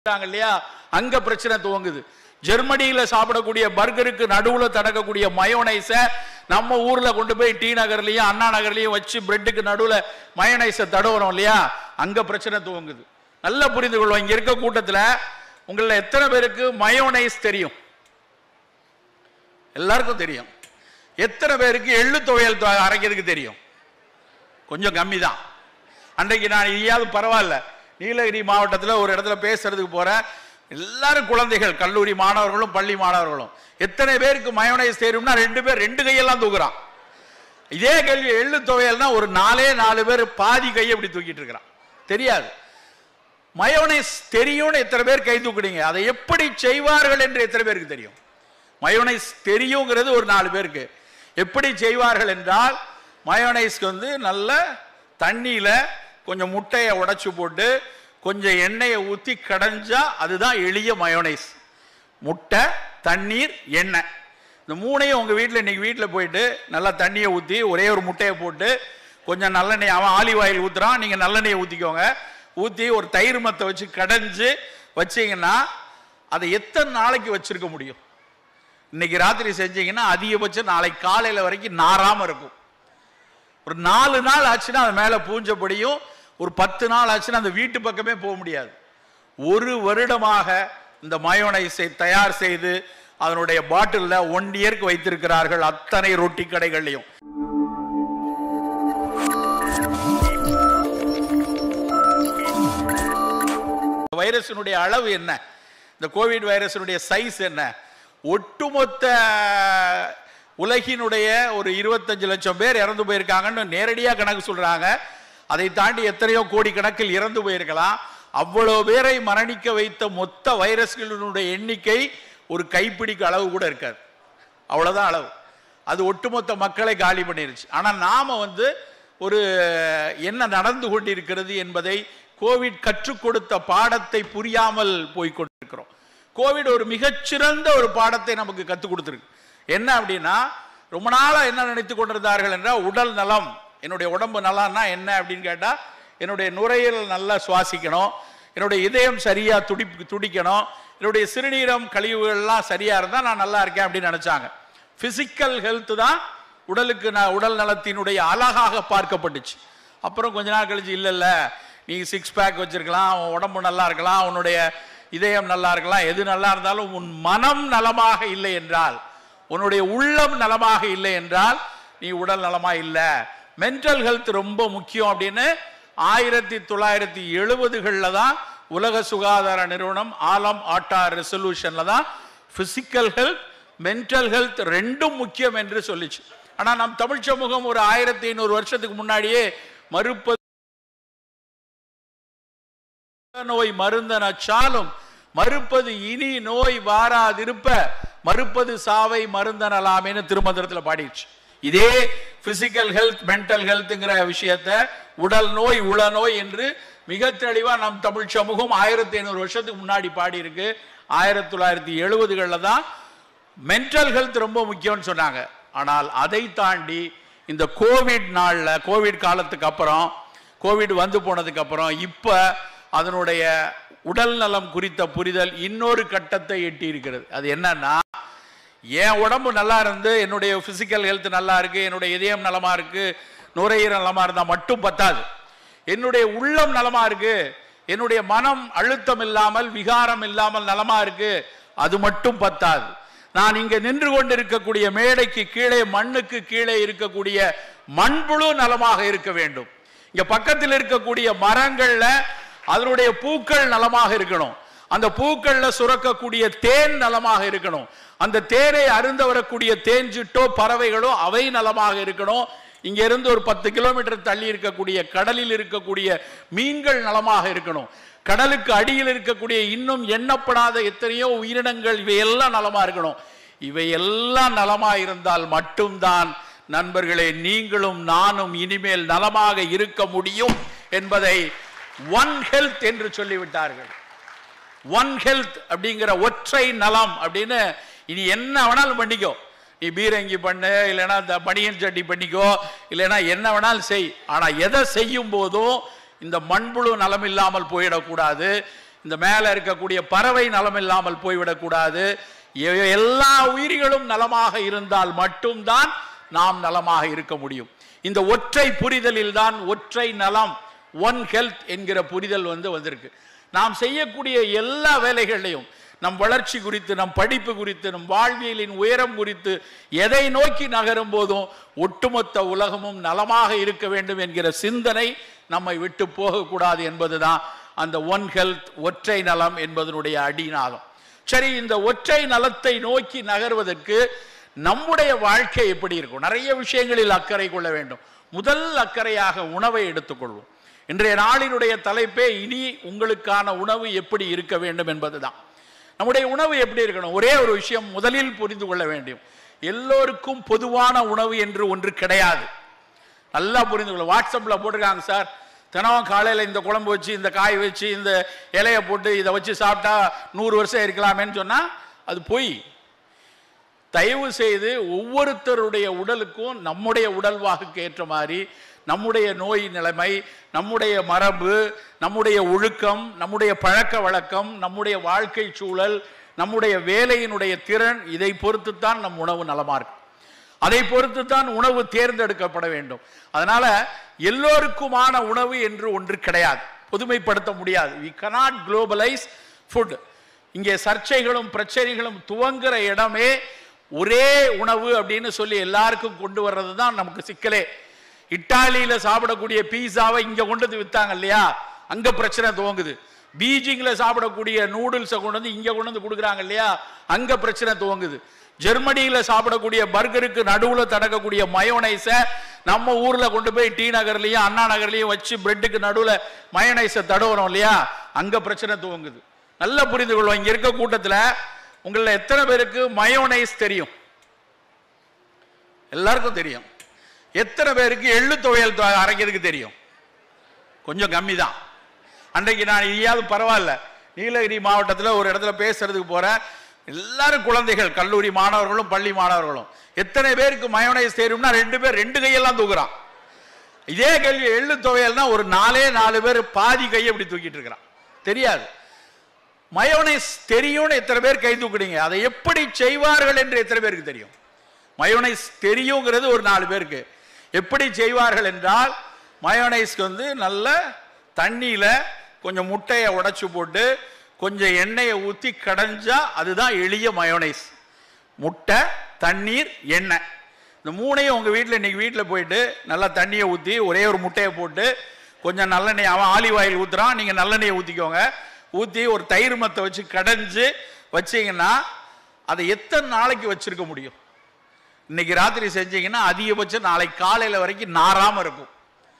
இருக்காங்க இல்லையா அங்க பிரச்சனை துவங்குது ஜெர்மனியில சாப்பிடக்கூடிய பர்கருக்கு நடுவுல தடக்கக்கூடிய மயோனைஸ நம்ம ஊர்ல கொண்டு போய் டி நகர்லயும் அண்ணா நகர்லயும் வச்சு பிரெட்டுக்கு நடுவுல மயோனைஸ தடவுறோம் இல்லையா அங்க பிரச்சனை துவங்குது நல்லா புரிந்து கொள்வோம் இங்க இருக்க கூட்டத்துல உங்கள எத்தனை பேருக்கு மயோனைஸ் தெரியும் எல்லாருக்கும் தெரியும் எத்தனை பேருக்கு எள்ளு துவையல் துவ- அரைக்கிறதுக்கு தெரியும் கொஞ்சம் கம்மி தான் அன்றைக்கு நான் இனியாவது பரவாயில்ல நீலகிரி மாவட்டத்தில் ஒரு இடத்துல பேசுறதுக்கு போறேன் எல்லாரும் குழந்தைகள் கல்லூரி மாணவர்களும் பள்ளி மாணவர்களும் எத்தனை பேருக்கு மயோனைஸ் தெரியும்னா ரெண்டு பேர் ரெண்டு கையெல்லாம் தூக்குறான் இதே கேள்வி எள்ளு துவையல்னா ஒரு நாலே நாலு பேர் பாதி கையை இப்படி தூக்கிட்டு இருக்கிறான் தெரியாது மயோனைஸ் தெரியும்னு எத்தனை பேர் கை தூக்குறீங்க அதை எப்படி செய்வார்கள் என்று எத்தனை பேருக்கு தெரியும் மயோனைஸ் தெரியுங்கிறது ஒரு நாலு பேருக்கு எப்படி செய்வார்கள் என்றால் மயோனைஸ்க்கு வந்து நல்ல தண்ணியில கொஞ்சம் முட்டையை உடைச்சு போட்டு கொஞ்சம் எண்ணெயை ஊற்றி கடைஞ்சா அதுதான் எளிய மயோனைஸ் முட்டை தண்ணீர் எண்ணெய் இந்த மூணையும் உங்கள் வீட்டில் இன்னைக்கு வீட்டில் போயிட்டு நல்லா தண்ணியை ஊற்றி ஒரே ஒரு முட்டையை போட்டு கொஞ்சம் நல்லெண்ணெய் அவன் ஆலிவ் ஆயில் ஊற்றுறான் நீங்கள் நல்லெண்ணெயை ஊற்றிக்கோங்க ஊற்றி ஒரு தயிர் மத்தை வச்சு கடைஞ்சு வச்சீங்கன்னா அதை எத்தனை நாளைக்கு வச்சிருக்க முடியும் இன்னைக்கு ராத்திரி செஞ்சீங்கன்னா அதிகபட்சம் நாளைக்கு காலையில் வரைக்கும் நாராம இருக்கும் ஒரு நாலு நாள் ஆச்சுன்னா அது மேலே பூஞ்சப்படியும் ஒரு பத்து நாள் ஆச்சுன்னா அந்த வீட்டு பக்கமே போக முடியாது ஒரு வருடமாக இந்த மயோனைஸை தயார் செய்து அதனுடைய பாட்டிலில் ஒன் இயர்க்கு வைத்திருக்கிறார்கள் அத்தனை ரொட்டி கடைகள்லையும் வைரஸினுடைய அளவு என்ன இந்த கோவிட் வைரஸினுடைய சைஸ் என்ன ஒட்டுமொத்த உலகினுடைய ஒரு இருபத்தஞ்சு லட்சம் பேர் இறந்து போயிருக்காங்கன்னு நேரடியாக கணக்கு சொல்றாங்க அதை தாண்டி எத்தனையோ கோடி கணக்கில் இறந்து போயிருக்கலாம் அவ்வளவு பேரை மரணிக்க வைத்த மொத்த வைரஸ்களினுடைய எண்ணிக்கை ஒரு கைப்பிடிக்கு அளவு கூட இருக்காது அவ்வளவுதான் அளவு அது ஒட்டுமொத்த மக்களை காலி பண்ணிருச்சு ஆனா நாம வந்து ஒரு என்ன நடந்து கொண்டிருக்கிறது என்பதை கோவிட் கற்றுக் கொடுத்த பாடத்தை புரியாமல் போய் கொண்டிருக்கிறோம் கோவிட் ஒரு மிகச்சிறந்த ஒரு பாடத்தை நமக்கு கற்றுக் கொடுத்துருக்கு என்ன அப்படின்னா ரொம்ப நாளா என்ன நினைத்து கொண்டிருந்தார்கள் என்றால் உடல் நலம் என்னுடைய உடம்பு நலம்னா என்ன அப்படின்னு கேட்டா என்னுடைய நுரையீரல் நல்லா சுவாசிக்கணும் என்னுடைய இதயம் சரியா துடி துடிக்கணும் என்னுடைய சிறுநீரம் கழிவுகள்லாம் சரியா இருந்தா நான் நல்லா இருக்கேன் அப்படின்னு நினைச்சாங்க பிசிக்கல் ஹெல்த் தான் உடலுக்கு ந- உடல் நலத்தினுடைய அழகாக பார்க்கப்பட்டுச்சு அப்புறம் கொஞ்ச நாள் கழிச்சு இல்ல இல்ல நீ சிக்ஸ் பேக் வச்சிருக்கலாம் உன் உடம்பு நல்லா இருக்கலாம் உன்னுடைய இதயம் நல்லா இருக்கலாம் எது நல்லா இருந்தாலும் உன் மனம் நலமாக இல்லை என்றால் உன்னுடைய உள்ளம் நலமாக இல்லை என்றால் நீ உடல் நலமா இல்லை மென்டல் ஹெல்த் ரொம்ப முக்கியம் அப்படின்னு ஆயிரத்தி தொள்ளாயிரத்தி எழுபதுகளில் தான் உலக சுகாதார நிறுவனம் ஆலம் ஆட்டா ரெசல்யூஷன்ல தான் பிசிக்கல் ஹெல்த் மென்டல் ஹெல்த் ரெண்டும் முக்கியம் என்று சொல்லிச்சு ஆனா நம் தமிழ் சமூகம் ஒரு ஆயிரத்தி ஐநூறு வருஷத்துக்கு முன்னாடியே மறுப்பது நோய் மருந்தனச்சாலும் மறுப்பது இனி நோய் வாராதிருப்ப மறுப்பது சாவை மருந்தனலாமேன்னு திருமந்திரத்துல பாடிடுச்சு இதே பிசிக்கல் ஹெல்த் மென்டல் ஹெல்த்ங்கிற விஷயத்த உடல் நோய் உள நோய் என்று மிக தெளிவா நம் தமிழ் சமூகம் ஆயிரத்தி ஐநூறு வருஷத்துக்கு முன்னாடி பாடி இருக்கு ஆயிரத்தி தொள்ளாயிரத்தி எழுபதுகள்ல தான் மென்டல் ஹெல்த் ரொம்ப முக்கியம்னு சொன்னாங்க ஆனால் அதை தாண்டி இந்த கோவிட் நாள்ல கோவிட் காலத்துக்கு அப்புறம் கோவிட் வந்து போனதுக்கு அப்புறம் இப்ப அதனுடைய உடல் நலம் குறித்த புரிதல் இன்னொரு கட்டத்தை எட்டி இருக்கிறது அது என்னன்னா என் உடம்பு நல்லா இருந்து என்னுடைய பிசிக்கல் ஹெல்த் நல்லா இருக்கு என்னுடைய இதயம் நலமா இருக்கு நுரையீரல் நலமா இருந்தா மட்டும் பத்தாது என்னுடைய உள்ளம் நலமா இருக்கு என்னுடைய மனம் அழுத்தம் இல்லாமல் விகாரம் இல்லாமல் நலமா இருக்கு அது மட்டும் பத்தாது நான் இங்க நின்று கொண்டிருக்கக்கூடிய மேடைக்கு கீழே மண்ணுக்கு கீழே இருக்கக்கூடிய மண்புழு நலமாக இருக்க வேண்டும் இங்க பக்கத்தில் இருக்கக்கூடிய மரங்கள்ல அதனுடைய பூக்கள் நலமாக இருக்கணும் அந்த பூக்கள்ல சுரக்கக்கூடிய தேன் நலமாக இருக்கணும் அந்த தேனை அருந்த வரக்கூடிய தேன்சிட்டோ பறவைகளோ அவை நலமாக இருக்கணும் இங்க இருந்து ஒரு பத்து கிலோமீட்டர் தள்ளி இருக்கக்கூடிய கடலில் இருக்கக்கூடிய மீன்கள் நலமாக இருக்கணும் கடலுக்கு அடியில் இருக்கக்கூடிய இன்னும் எண்ணப்படாத எத்தனையோ உயிரினங்கள் இவையெல்லாம் நலமா இருக்கணும் இவை எல்லாம் நலமா இருந்தால் மட்டும்தான் நண்பர்களே நீங்களும் நானும் இனிமேல் நலமாக இருக்க முடியும் என்பதை ஒன் ஹெல்த் என்று சொல்லிவிட்டார்கள் ஒன் ஹெல்த் அப்படிங்கிற ஒற்றை நலம் அப்படின்னு இனி என்ன வேணாலும் பண்ணிக்கோ நீ பீரங்கி பண்ணு இல்லைன்னா இந்த பனியன் சட்டி பண்ணிக்கோ இல்லைன்னா என்ன வேணாலும் செய் ஆனா எதை செய்யும் போதும் இந்த மண்புழு நலம் இல்லாமல் போயிடக்கூடாது இந்த மேலே இருக்கக்கூடிய பறவை நலம் இல்லாமல் போய்விடக்கூடாது எ- எல்லா உயிரிகளும் நலமாக இருந்தால் மட்டும்தான் நாம் நலமாக இருக்க முடியும் இந்த ஒற்றை புரிதலில் தான் ஒற்றை நலம் ஒன் ஹெல்த் என்கிற புரிதல் வந்து வந்திருக்கு நாம் செய்யக்கூடிய எல்லா வேலைகளையும் நம் வளர்ச்சி குறித்து நம் படிப்பு குறித்து நம் வாழ்வியலின் உயரம் குறித்து எதை நோக்கி நகரும் போதும் ஒட்டுமொத்த உலகமும் நலமாக இருக்க வேண்டும் என்கிற சிந்தனை நம்மை விட்டு போகக்கூடாது என்பதுதான் அந்த ஒன் ஹெல்த் ஒற்றை நலம் என்பதனுடைய அடிநாதம் சரி இந்த ஒற்றை நலத்தை நோக்கி நகர்வதற்கு நம்முடைய வாழ்க்கை எப்படி இருக்கும் நிறைய விஷயங்களில் அக்கறை கொள்ள வேண்டும் முதல் அக்கறையாக உணவை எடுத்துக்கொள்வோம் இன்றைய நாளினுடைய தலைப்பே இனி உங்களுக்கான உணவு எப்படி இருக்க வேண்டும் என்பதுதான் நம்முடைய உணவு எப்படி இருக்கணும் ஒரே ஒரு விஷயம் முதலில் புரிந்து கொள்ள வேண்டும் எல்லோருக்கும் பொதுவான உணவு என்று ஒன்று கிடையாது நல்லா புரிந்து கொள்ள வாட்ஸ்அப்பில் போட்டிருக்காங்க சார் தினமும் காலையில் இந்த குழம்பு வச்சு இந்த காய் வச்சு இந்த இலையை போட்டு இதை வச்சு சாப்பிட்டா நூறு வருஷம் இருக்கலாமேன்னு சொன்னால் அது பொய் தயவு செய்து ஒவ்வொருத்தருடைய உடலுக்கும் நம்முடைய உடல்வாகுக்கு ஏற்ற மாதிரி நம்முடைய நோய் நிலைமை நம்முடைய மரபு நம்முடைய ஒழுக்கம் நம்முடைய பழக்க வழக்கம் நம்முடைய வாழ்க்கை சூழல் நம்முடைய வேலையினுடைய திறன் இதை பொறுத்துத்தான் நம் உணவு நலமா இருக்கும் அதை பொறுத்து தான் உணவு தேர்ந்தெடுக்கப்பட வேண்டும் அதனால எல்லோருக்குமான உணவு என்று ஒன்று கிடையாது பொதுமைப்படுத்த முடியாது வி cannot குளோபலைஸ் ஃபுட் இங்கே சர்ச்சைகளும் பிரச்சனைகளும் துவங்குற இடமே ஒரே உணவு அப்படின்னு சொல்லி எல்லாருக்கும் கொண்டு வர்றது தான் நமக்கு சிக்கலே இட்டாலியில சாப்பிடக்கூடிய பீஸாவை இங்க கொண்டு வந்து வித்தாங்க இல்லையா அங்க பிரச்சனை துவங்குது பீஜிங்ல சாப்பிடக்கூடிய நூடுல்ஸை கொண்டு வந்து இங்க கொண்டு வந்து கொடுக்குறாங்க இல்லையா அங்க பிரச்சனை துவங்குது ஜெர்மனியில சாப்பிடக்கூடிய பர்கருக்கு நடுவுல தடக்கக்கூடிய மயோனைஸை நம்ம ஊர்ல கொண்டு போய் டி நகர்லயும் அண்ணா நகர்லயும் வச்சு பிரெட்டுக்கு நடுவுல மயோனைஸை தடவுறோம் இல்லையா அங்க பிரச்சனை துவங்குது நல்லா புரிந்து கொள்வோம் இங்க இருக்க கூட்டத்துல உங்கள எத்தனை பேருக்கு மயோனைஸ் தெரியும் எல்லாருக்கும் தெரியும் எத்தனை பேருக்கு எள்ளு துவையல் தொ- அரைக்கிறதுக்கு தெரியும் கொஞ்சம் கம்மி தான் அன்றைக்கு நான் இதையாவது பரவாயில்ல நீலகிரி மாவட்டத்தில் ஒரு இடத்துல பேசுறதுக்கு போறேன் எல்லாரும் குழந்தைகள் கல்லூரி மாணவர்களும் பள்ளி மாணவர்களும் எத்தனை பேருக்கு மயோனைஸ் தெரியும்னா ரெண்டு பேர் ரெண்டு கையெல்லாம் தூக்குறான் இதே கேள்வி எள்ளு துவையல்னா ஒரு நாலே நாலு பேர் பாதி கையை இப்படி தூக்கிட்டு இருக்கிறான் தெரியாது மயோனைஸ் தெரியும்னு எத்தனை பேர் கை தூக்குறீங்க அதை எப்படி செய்வார்கள் என்று எத்தனை பேருக்கு தெரியும் மயோனைஸ் தெரியுங்கிறது ஒரு நாலு பேருக்கு எப்படி செய்வார்கள் என்றால் மயோனைஸ்க்கு வந்து நல்ல தண்ணியில கொஞ்சம் முட்டையை உடைச்சு போட்டு கொஞ்சம் எண்ணெயை ஊற்றி கடைஞ்சா அதுதான் எளிய மயோனைஸ் முட்டை தண்ணீர் எண்ணெய் இந்த மூணையும் உங்கள் வீட்டில் இன்னைக்கு வீட்டில் போயிட்டு நல்லா தண்ணியை ஊற்றி ஒரே ஒரு முட்டையை போட்டு கொஞ்சம் நல்லெண்ணெய் அவன் ஆலிவ் ஆயில் ஊற்றுறான் நீங்கள் நல்லெண்ணெயை ஊற்றிக்கோங்க ஊற்றி ஒரு தயிர் மத்தை வச்சு கடைஞ்சு வச்சீங்கன்னா அதை எத்தனை நாளைக்கு வச்சிருக்க முடியும் இன்னைக்கு ராத்திரி செஞ்சீங்கன்னா அதிகபட்சம் நாளைக்கு காலையில் வரைக்கும் நாராம இருக்கும்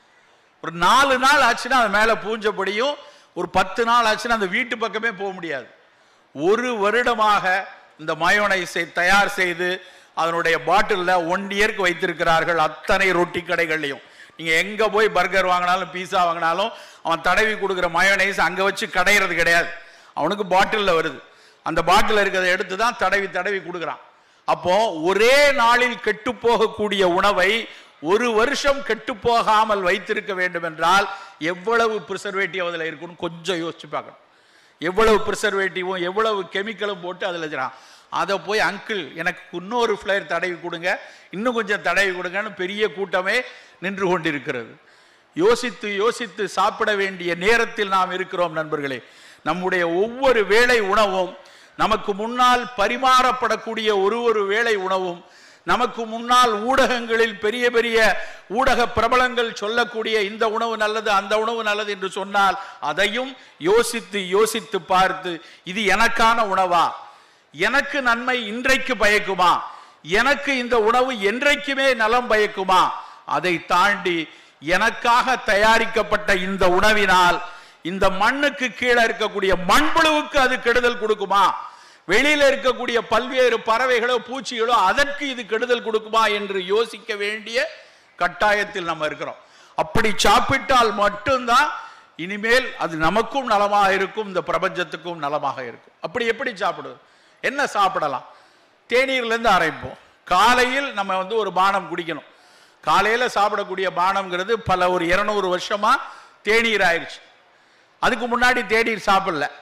ஒரு நாலு நாள் ஆச்சுன்னா அது மேலே பூஞ்சப்படியும் ஒரு பத்து நாள் ஆச்சுன்னா அந்த வீட்டு பக்கமே போக முடியாது ஒரு வருடமாக இந்த மயோனைஸை தயார் செய்து அதனுடைய பாட்டிலில் ஒன் இயர்க்கு வைத்திருக்கிறார்கள் அத்தனை ரொட்டி கடைகள்லையும் நீங்கள் எங்கே போய் பர்கர் வாங்கினாலும் பீஸா வாங்கினாலும் அவன் தடவி கொடுக்குற மயோனைஸ் அங்கே வச்சு கடையிறது கிடையாது அவனுக்கு பாட்டிலில் வருது அந்த பாட்டில் இருக்கிறத எடுத்து தான் தடவி தடவி கொடுக்குறான் அப்போ ஒரே நாளில் கெட்டு போகக்கூடிய உணவை ஒரு வருஷம் கெட்டு போகாமல் வைத்திருக்க வேண்டும் என்றால் எவ்வளவு ப்ரிசர்வேட்டிவ் அதில் இருக்குன்னு கொஞ்சம் யோசிச்சு பார்க்கணும் எவ்வளவு ப்ரிசர்வேட்டிவும் எவ்வளவு கெமிக்கலும் போட்டு அதில் வச்சுறான் அதை போய் அங்கிள் எனக்கு இன்னொரு ஃப்ளேர் தடவி கொடுங்க இன்னும் கொஞ்சம் தடவி கொடுங்கன்னு பெரிய கூட்டமே நின்று கொண்டிருக்கிறது யோசித்து யோசித்து சாப்பிட வேண்டிய நேரத்தில் நாம் இருக்கிறோம் நண்பர்களே நம்முடைய ஒவ்வொரு வேளை உணவும் நமக்கு முன்னால் பரிமாறப்படக்கூடிய ஒரு ஒரு வேளை உணவும் நமக்கு முன்னால் ஊடகங்களில் பெரிய பெரிய ஊடக பிரபலங்கள் சொல்லக்கூடிய இந்த உணவு நல்லது அந்த உணவு நல்லது என்று சொன்னால் அதையும் யோசித்து யோசித்து பார்த்து இது எனக்கான உணவா எனக்கு நன்மை இன்றைக்கு பயக்குமா எனக்கு இந்த உணவு என்றைக்குமே நலம் பயக்குமா அதை தாண்டி எனக்காக தயாரிக்கப்பட்ட இந்த உணவினால் இந்த மண்ணுக்கு கீழே இருக்கக்கூடிய மண்புழுவுக்கு அது கெடுதல் கொடுக்குமா வெளியில இருக்கக்கூடிய பல்வேறு பறவைகளோ பூச்சிகளோ அதற்கு இது கெடுதல் கொடுக்குமா என்று யோசிக்க வேண்டிய கட்டாயத்தில் நம்ம இருக்கிறோம் அப்படி சாப்பிட்டால் மட்டும்தான் இனிமேல் அது நமக்கும் நலமாக இருக்கும் இந்த பிரபஞ்சத்துக்கும் நலமாக இருக்கும் அப்படி எப்படி சாப்பிடுவது என்ன சாப்பிடலாம் தேநீர்ல இருந்து ஆரம்பிப்போம் காலையில் நம்ம வந்து ஒரு பானம் குடிக்கணும் காலையில சாப்பிடக்கூடிய பானம்ங்கிறது பல ஒரு இருநூறு வருஷமா தேநீர் ஆயிடுச்சு அதுக்கு முன்னாடி தேநீர் சாப்பிடல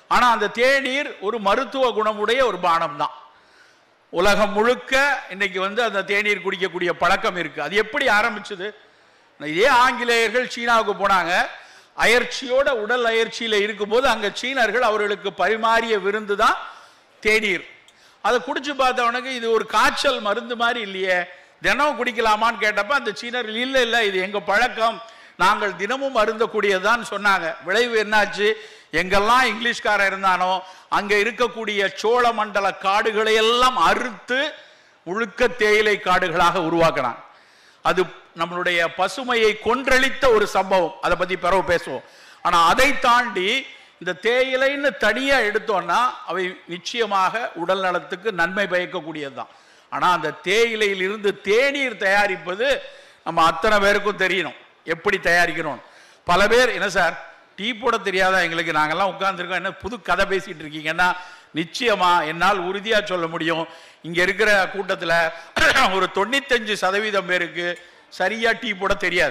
ஆனா அந்த தேநீர் ஒரு மருத்துவ குணமுடைய ஒரு பானம் தான் உலகம் முழுக்க இன்னைக்கு வந்து அந்த தேநீர் குடிக்கக்கூடிய பழக்கம் இருக்கு அது எப்படி ஆரம்பிச்சது இதே ஆங்கிலேயர்கள் சீனாவுக்கு போனாங்க அயற்சியோட உடல் அயற்சியில இருக்கும்போது அங்க சீனர்கள் அவர்களுக்கு பரிமாறிய விருந்து தான் தேநீர் அதை குடிச்சு பார்த்தவனுக்கு இது ஒரு காய்ச்சல் மருந்து மாதிரி இல்லையே தினம் குடிக்கலாமான்னு கேட்டப்ப அந்த சீனர்கள் இல்லை இல்லை இது எங்க பழக்கம் நாங்கள் தினமும் அருந்தக்கூடியதுதான் சொன்னாங்க விளைவு என்னாச்சு எங்கெல்லாம் இங்கிலீஷ்காரன் இருந்தானோ அங்க இருக்கக்கூடிய சோழ மண்டல காடுகளை எல்லாம் அறுத்து முழுக்க தேயிலை காடுகளாக உருவாக்கினான் அது நம்மளுடைய பசுமையை கொன்றளித்த ஒரு சம்பவம் அதை பத்தி பிறகு பேசுவோம் ஆனா அதை தாண்டி இந்த தேயிலைன்னு தனியா எடுத்தோம்னா அவை நிச்சயமாக உடல் நலத்துக்கு நன்மை பயக்கக்கூடியதுதான் ஆனா அந்த தேயிலையில் இருந்து தேநீர் தயாரிப்பது நம்ம அத்தனை பேருக்கும் தெரியணும் எப்படி தயாரிக்கணும் பல பேர் என்ன சார் டீ போட தெரியாதா எங்களுக்கு நாங்கெல்லாம் உட்கார்ந்துருக்கோம் என்ன புது கதை பேசிட்டு இருக்கீங்கன்னா நிச்சயமா என்னால் உறுதியா சொல்ல முடியும் இங்க இருக்கிற கூட்டத்துல ஒரு தொண்ணூத்தஞ்சு சதவீதம் பேருக்கு சரியா டீ போட தெரியாது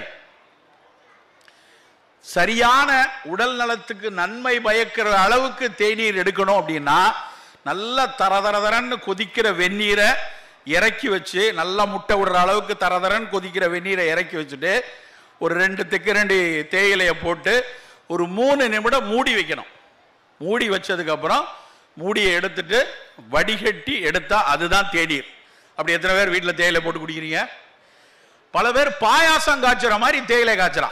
சரியான உடல் நலத்துக்கு நன்மை பயக்கிற அளவுக்கு தேநீர் எடுக்கணும் அப்படின்னா நல்லா தர தர தரன்னு கொதிக்கிற வெந்நீரை இறக்கி வச்சு நல்லா முட்டை விடுற அளவுக்கு தரதரன்னு கொதிக்கிற வெந்நீரை இறக்கி வச்சுட்டு ஒரு ரெண்டு தெக்கு ரெண்டு தேயிலையை போட்டு ஒரு மூணு நிமிடம் மூடி வைக்கணும் மூடி வச்சதுக்கு அப்புறம் மூடியை எடுத்துட்டு வடிகட்டி எடுத்தா அதுதான் தேநீர் அப்படி எத்தனை பேர் வீட்டில் தேயிலை போட்டு குடிக்கிறீங்க பல பேர் பாயாசம் காய்ச்சுற மாதிரி தேயிலை காய்ச்சறான்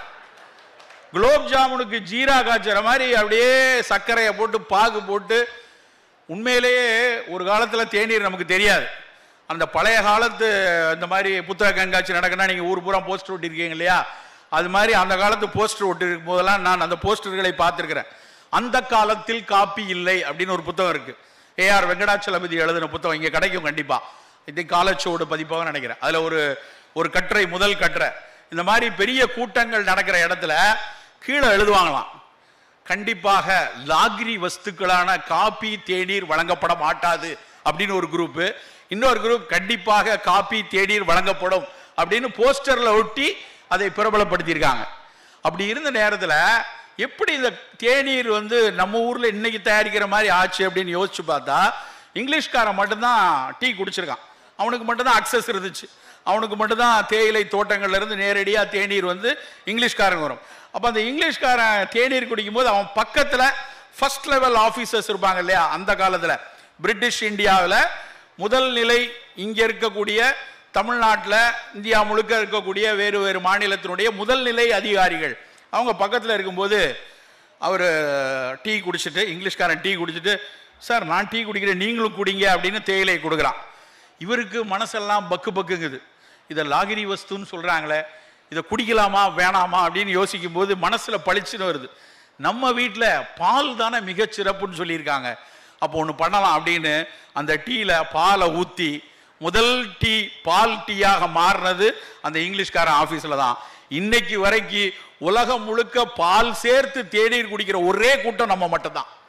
குலோப் ஜாமுனுக்கு ஜீரா காய்ச்சுற மாதிரி அப்படியே சர்க்கரையை போட்டு பாகு போட்டு உண்மையிலேயே ஒரு காலத்துல தேநீர் நமக்கு தெரியாது அந்த பழைய காலத்து இந்த மாதிரி புத்தக கண்காட்சி நடக்குன்னா நீங்க ஊர் பூரா போஸ்டர் ஒட்டிருக்கீங்க இல்லையா அது மாதிரி அந்த காலத்து போஸ்டர் ஒட்டிருக்கும் போதெல்லாம் நான் அந்த போஸ்டர்களை பார்த்திருக்கிறேன் அந்த காலத்தில் காப்பி இல்லை அப்படின்னு ஒரு புத்தகம் இருக்கு ஏஆர் வெங்கடாச்சலபதி எழுதின புத்தகம் இங்க கிடைக்கும் கண்டிப்பா இது காலச்சோடு பதிப்பாக நினைக்கிறேன் அதுல ஒரு ஒரு கட்டுரை முதல் கட்டுரை இந்த மாதிரி பெரிய கூட்டங்கள் நடக்கிற இடத்துல கீழே எழுதுவாங்களாம் கண்டிப்பாக லாகிரி வஸ்துக்களான காபி தேநீர் வழங்கப்பட மாட்டாது அப்படின்னு ஒரு குரூப் இன்னொரு குரூப் கண்டிப்பாக காபி தேநீர் வழங்கப்படும் அப்படின்னு போஸ்டர்ல ஒட்டி அதை பிரபலப்படுத்தியிருக்காங்க அப்படி இருந்த நேரத்துல எப்படி இந்த தேநீர் வந்து நம்ம ஊர்ல இன்னைக்கு தயாரிக்கிற மாதிரி ஆச்சு அப்படின்னு யோசிச்சு பார்த்தா இங்கிலீஷ்காரன் மட்டும்தான் டீ குடிச்சிருக்கான் அவனுக்கு மட்டும்தான் அக்சஸ் இருந்துச்சு அவனுக்கு மட்டும்தான் தேயிலை தோட்டங்கள்ல இருந்து நேரடியா தேநீர் வந்து இங்கிலீஷ்காரன் வரும் அப்ப அந்த இங்கிலீஷ்காரன் தேநீர் குடிக்கும்போது அவன் பக்கத்துல ஃபர்ஸ்ட் லெவல் ஆபீசர்ஸ் இருப்பாங்க இல்லையா அந்த காலத்துல பிரிட்டிஷ் இந்தியாவில் முதல் நிலை இங்க இருக்கக்கூடிய தமிழ்நாட்டில் இந்தியா முழுக்க இருக்கக்கூடிய வேறு வேறு மாநிலத்தினுடைய முதல் நிலை அதிகாரிகள் அவங்க பக்கத்தில் இருக்கும்போது அவர் டீ குடிச்சிட்டு இங்கிலீஷ்காரன் டீ குடிச்சிட்டு சார் நான் டீ குடிக்கிறேன் நீங்களும் குடிங்க அப்படின்னு தேயிலை கொடுக்குறான் இவருக்கு மனசெல்லாம் பக்கு பக்குங்குது இதை லாகிரி வஸ்துன்னு சொல்றாங்களே இதை குடிக்கலாமா வேணாமா அப்படின்னு யோசிக்கும் போது மனசுல பளிச்சுன்னு வருது நம்ம வீட்டில் பால் தானே மிகச் சிறப்புன்னு சொல்லியிருக்காங்க அப்போ ஒன்று பண்ணலாம் அப்படின்னு அந்த டீல பாலை ஊற்றி முதல் டீ பால் டீயாக மாறினது அந்த இங்கிலீஷ்காரன் ஆஃபீஸில் தான் இன்னைக்கு வரைக்கும் உலகம் முழுக்க பால் சேர்த்து தேநீர் குடிக்கிற ஒரே கூட்டம் நம்ம மட்டும்தான்